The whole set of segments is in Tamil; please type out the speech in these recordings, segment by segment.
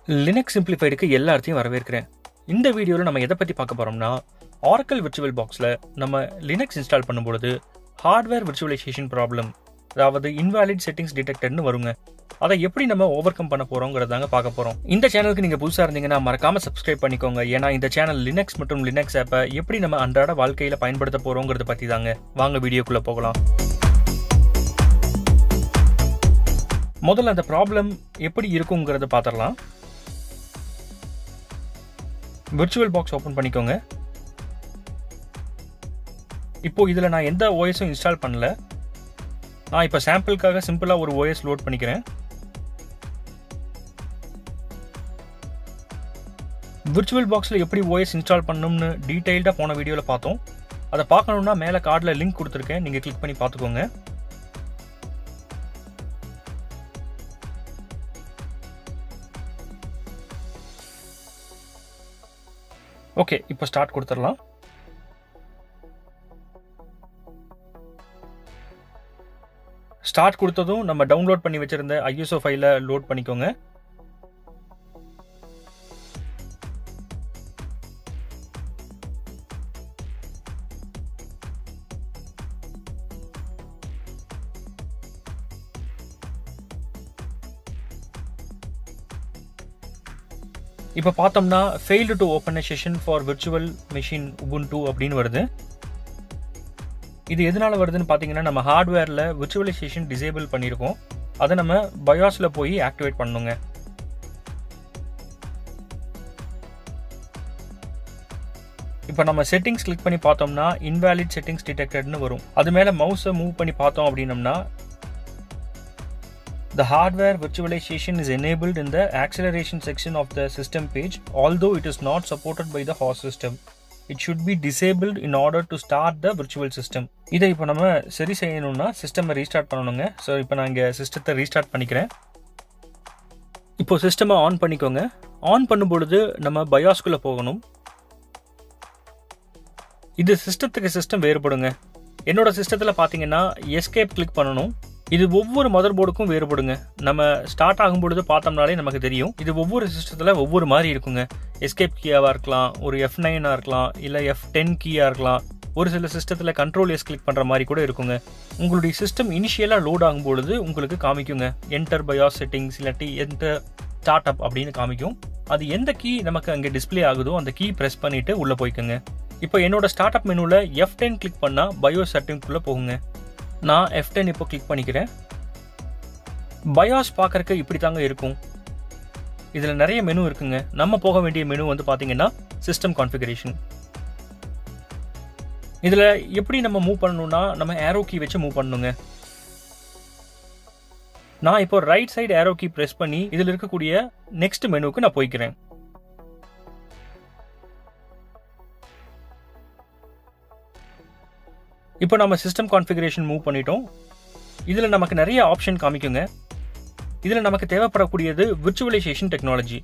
லினக்ஸ் சிம்பிளிஃபைடுக்கு எல்லாத்தையும் வரவேற்கிறேன் இந்த வீடியோவில் நம்ம எதை பற்றி பார்க்க போகிறோம்னா ஆரக்கல் விர்ச்சுவல் பாக்ஸில் நம்ம லினக்ஸ் இன்ஸ்டால் பண்ணும்பொழுது ஹார்ட்வேர் விர்ச்சுவலைசேஷன் ப்ராப்ளம் அதாவது இன்வாலிட் செட்டிங்ஸ் டிடெக்டட்னு வருங்க அதை எப்படி நம்ம ஓவர் கம் பண்ண போகிறோங்கிறதாங்க பார்க்க போகிறோம் இந்த சேனலுக்கு நீங்கள் புதுசாக இருந்தீங்கன்னா மறக்காம சப்ஸ்கிரைப் பண்ணிக்கோங்க ஏன்னா இந்த சேனல் லினக்ஸ் மற்றும் லினக்ஸ் ஆப்பை எப்படி நம்ம அன்றாட வாழ்க்கையில் பயன்படுத்த போகிறோங்கிறத பற்றி தாங்க வாங்க வீடியோக்குள்ளே போகலாம் முதல்ல அந்த ப்ராப்ளம் எப்படி இருக்குங்கிறத பார்த்துடலாம் விர்ச்சுவல் பாக்ஸ் ஓப்பன் பண்ணிக்கோங்க இப்போ இதில் நான் எந்த ஓஎஸும் இன்ஸ்டால் பண்ணல நான் இப்போ சாம்பிளுக்காக சிம்பிளாக ஒரு ஓஎஸ் லோட் பண்ணிக்கிறேன் விர்ச்சுவல் பாக்ஸில் எப்படி ஓஎஸ் இன்ஸ்டால் பண்ணணும்னு டீட்டெயில்டாக போன வீடியோவில் பார்த்தோம் அதை பார்க்கணுன்னா மேலே கார்டில் லிங்க் கொடுத்துருக்கேன் நீங்கள் கிளிக் பண்ணி பார்த்துக்கோங்க ஓகே இப்போ ஸ்டார்ட் கொடுத்துடலாம் ஸ்டார்ட் கொடுத்ததும் நம்ம டவுன்லோட் பண்ணி வச்சிருந்த ஐஎஸ்ஓ ஃபைலை லோட் பண்ணிக்கோங்க இப்போ பார்த்தோம்னா failed to open session for virtual machine Ubuntu அப்படின்னு வருது இது எதனால வருதுன்னு பார்த்தீங்கன்னா நம்ம ஹார்ட்வேரில் விர்ச்சுவலைசேஷன் டிசேபிள் பண்ணியிருக்கோம் அதை நம்ம பயாஸில் போய் ஆக்டிவேட் பண்ணணுங்க இப்போ நம்ம செட்டிங்ஸ் கிளிக் பண்ணி பார்த்தோம்னா இன்வேலிட் செட்டிங்ஸ் டிடெக்டட்னு வரும் அது மேலே மவுஸை மூவ் பண்ணி பார்த்தோம் அப்படின்னம்னா The hardware virtualization is enabled in the acceleration section of the system page, although it is not supported by the host system. It should be disabled in order to start the virtual system. இதை இப்போ நம்ம சரி செய்யணும்னா சிஸ்டமை ரீஸ்டார்ட் பண்ணணுங்க ஸோ இப்போ நான் இங்கே சிஸ்டத்தை ரீஸ்டார்ட் பண்ணிக்கிறேன் இப்போ சிஸ்டமை ஆன் பண்ணிக்கோங்க ஆன் பண்ணும் பொழுது நம்ம பயாஸ்குள்ளே போகணும் இது சிஸ்டத்துக்கு சிஸ்டம் வேறுபடுங்க என்னோட சிஸ்டத்தில் பார்த்தீங்கன்னா எஸ்கேப் கிளிக் பண்ணணும் இது ஒவ்வொரு மதர் போர்டுக்கும் வேறுபடுங்க நம்ம ஸ்டார்ட் ஆகும் பொழுது பார்த்தோம்னாலே நமக்கு தெரியும் இது ஒவ்வொரு சிஸ்டத்தில் ஒவ்வொரு மாதிரி இருக்குங்க எஸ்கேப் கீயாவாக இருக்கலாம் ஒரு எஃப் நைனாக இருக்கலாம் இல்லை எஃப் டென் கீயாக இருக்கலாம் ஒரு சில சிஸ்டத்தில் கண்ட்ரோல் எஸ் கிளிக் பண்ணுற மாதிரி கூட இருக்குங்க உங்களுடைய சிஸ்டம் இனிஷியலாக லோட் ஆகும் பொழுது உங்களுக்கு காமிக்குங்க என்டர் பயாஸ் செட்டிங்ஸ் இல்லாட்டி என்டர் ஸ்டார்ட் அப் அப்படின்னு காமிக்கும் அது எந்த கீ நமக்கு அங்கே டிஸ்பிளே ஆகுதோ அந்த கீ ப்ரெஸ் பண்ணிட்டு உள்ளே போய்க்குங்க இப்போ என்னோட ஸ்டார்ட் அப் மெனுவில் எஃப் டென் கிளிக் பண்ணால் பயோஸ் செட்டிங்குள்ளே போகுங்க நான் எஃப் டென் இப்போ கிளிக் பண்ணிக்கிறேன் பயாஸ் பார்க்கறக்கு இப்படி தாங்க இருக்கும் இதில் நிறைய மெனு இருக்குங்க நம்ம போக வேண்டிய மெனு வந்து பார்த்தீங்கன்னா சிஸ்டம் கான்ஃபிகரேஷன் இதில் எப்படி நம்ம மூவ் பண்ணணும்னா நம்ம ஏரோ கீ வச்சு மூவ் பண்ணணுங்க நான் இப்போ right side arrow key press பண்ணி இதில் இருக்கக்கூடிய நெக்ஸ்ட் மெனுக்கு நான் போய்க்கிறேன் இப்போ நம்ம சிஸ்டம் கான்ஃபிகரேஷன் மூவ் பண்ணிட்டோம் இதில் நமக்கு நிறைய ஆப்ஷன் காமிக்குங்க இதில் நமக்கு தேவைப்படக்கூடியது விர்ச்சுவலைசேஷன் டெக்னாலஜி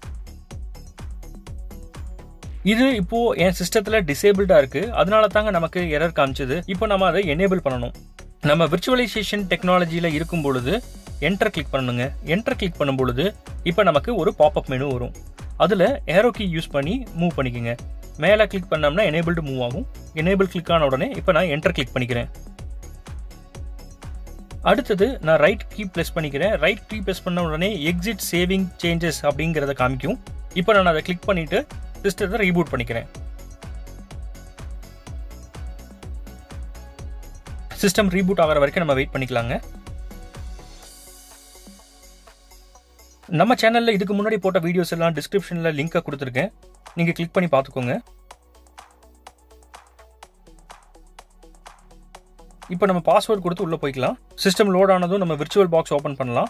இது இப்போ என் சிஸ்டத்தில் டிசேபிள்டா இருக்கு அதனால தாங்க நமக்கு எரர் காமிச்சது இப்போ நம்ம அதை எனேபிள் பண்ணணும் நம்ம விர்ச்சுவலைசேஷன் டெக்னாலஜியில் இருக்கும் பொழுது என்டர் கிளிக் பண்ணணுங்க என்டர் கிளிக் பண்ணும் பொழுது இப்போ நமக்கு ஒரு பாப்அப் மெனு வரும் அதில் ஏரோ கீ யூஸ் பண்ணி மூவ் பண்ணிக்கோங்க மேலே கிளிக் பண்ணோம்னா எனேபிள்டு மூவ் ஆகும் எனேபிள் கிளிக் ஆன உடனே இப்போ நான் என்டர் கிளிக் பண்ணிக்கிறேன் அடுத்தது நான் ரைட் கீ ப்ரெஸ் பண்ணிக்கிறேன் ரைட் கீ ப்ரெஸ் பண்ண உடனே எக்ஸிட் சேவிங் சேஞ்சஸ் அப்படிங்கிறத காமிக்கும் இப்போ நான் அதை கிளிக் பண்ணிட்டு சிஸ்டத்தை ரீபூட் பண்ணிக்கிறேன் சிஸ்டம் ரீபூட் ஆகிற வரைக்கும் நம்ம வெயிட் பண்ணிக்கலாங்க நம்ம சேனலில் இதுக்கு முன்னாடி போட்ட வீடியோஸ் எல்லாம் டிஸ்கிரிப்ஷனில் லிங்கை கொடுத்துருக்கேன் நீங்கள் கிளிக் பண்ணி பார்த்துக்கோங்க இப்போ நம்ம பாஸ்வேர்ட் கொடுத்து உள்ளே போய்க்கலாம் சிஸ்டம் லோட் ஆனதும் நம்ம விர்ச்சுவல் பாக்ஸ் ஓப்பன் பண்ணலாம்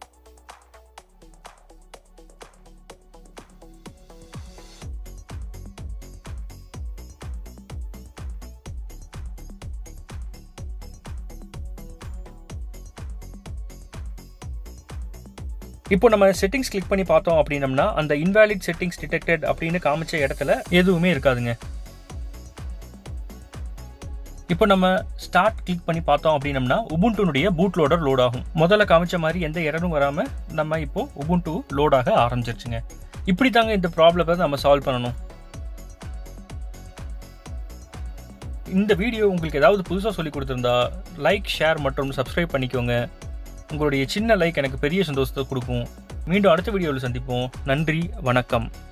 இப்போ நம்ம செட்டிங்ஸ் கிளிக் பண்ணி பார்த்தோம் அப்படின்னம்னா அந்த இன்வாலிட் செட்டிங்ஸ் டிடெக்டட் அப்படின்னு காமிச்ச இடத்துல எதுவுமே இருக்காதுங்க இப்போ நம்ம ஸ்டார்ட் கிளிக் பண்ணி பார்த்தோம் அப்படின்னம்னா உபுண்டுனுடைய பூட் லோடர் லோட் ஆகும் முதல்ல காமிச்ச மாதிரி எந்த எரரும் வராம நம்ம இப்போ உபுண்டு லோட் ஆக ஆரம்பிச்சிருச்சுங்க இப்படி தாங்க இந்த ப்ராப்ளத்தை நம்ம சால்வ் பண்ணணும் இந்த வீடியோ உங்களுக்கு ஏதாவது புதுசாக சொல்லி கொடுத்துருந்தா லைக் ஷேர் மற்றும் சப்ஸ்கிரைப் பண்ணிக்கோங்க உங்களுடைய சின்ன லைக் எனக்கு பெரிய சந்தோஷத்தை கொடுக்கும் மீண்டும் அடுத்த வீடியோவில் சந்திப்போம் நன்றி வணக்கம்